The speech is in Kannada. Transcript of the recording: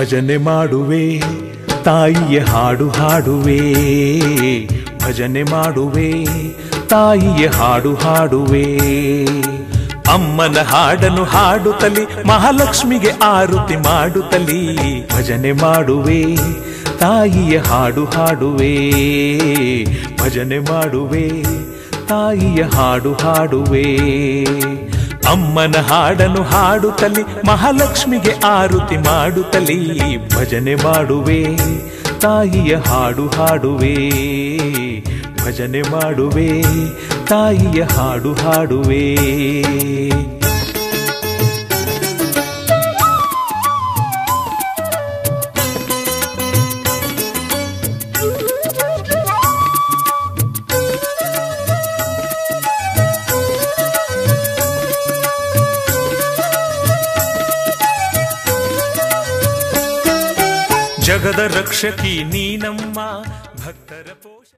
ಭಜನೆ ಮಾಡುವೆ ತಾಯಿಯ ಹಾಡು ಹಾಡುವೆ ಭಜನೆ ಮಾಡುವೆ ತಾಯಿಯ ಹಾಡು ಹಾಡುವೆ ಅಮ್ಮನ ಹಾಡನ್ನು ಹಾಡುತ್ತಲಿ ಮಹಾಲಕ್ಷ್ಮಿಗೆ ಆರುತಿ ಮಾಡುತ್ತಲಿ ಭಜನೆ ಮಾಡುವೆ ತಾಯಿಯ ಹಾಡು ಹಾಡುವೆ ಭಜನೆ ಮಾಡುವೆ ತಾಯಿಯ ಹಾಡು ಹಾಡುವೆ ಅಮ್ಮನ ಹಾಡನ್ನು ಹಾಡುತ್ತಲಿ ಮಹಾಲಕ್ಷ್ಮಿಗೆ ಆರುತಿ ಮಾಡುತ್ತಲಿ ಭಜನೆ ಮಾಡುವೆ ತಾಯಿಯ ಹಾಡು ಹಾಡುವೆ ಭಜನೆ ಮಾಡುವೆ ತಾಯಿಯ ಹಾಡು ಹಾಡುವೆ ಜಗದ ರಕ್ಷಕಿ ನೀನಮ್ಮ ಭಕ್ತರ ಪೋಷ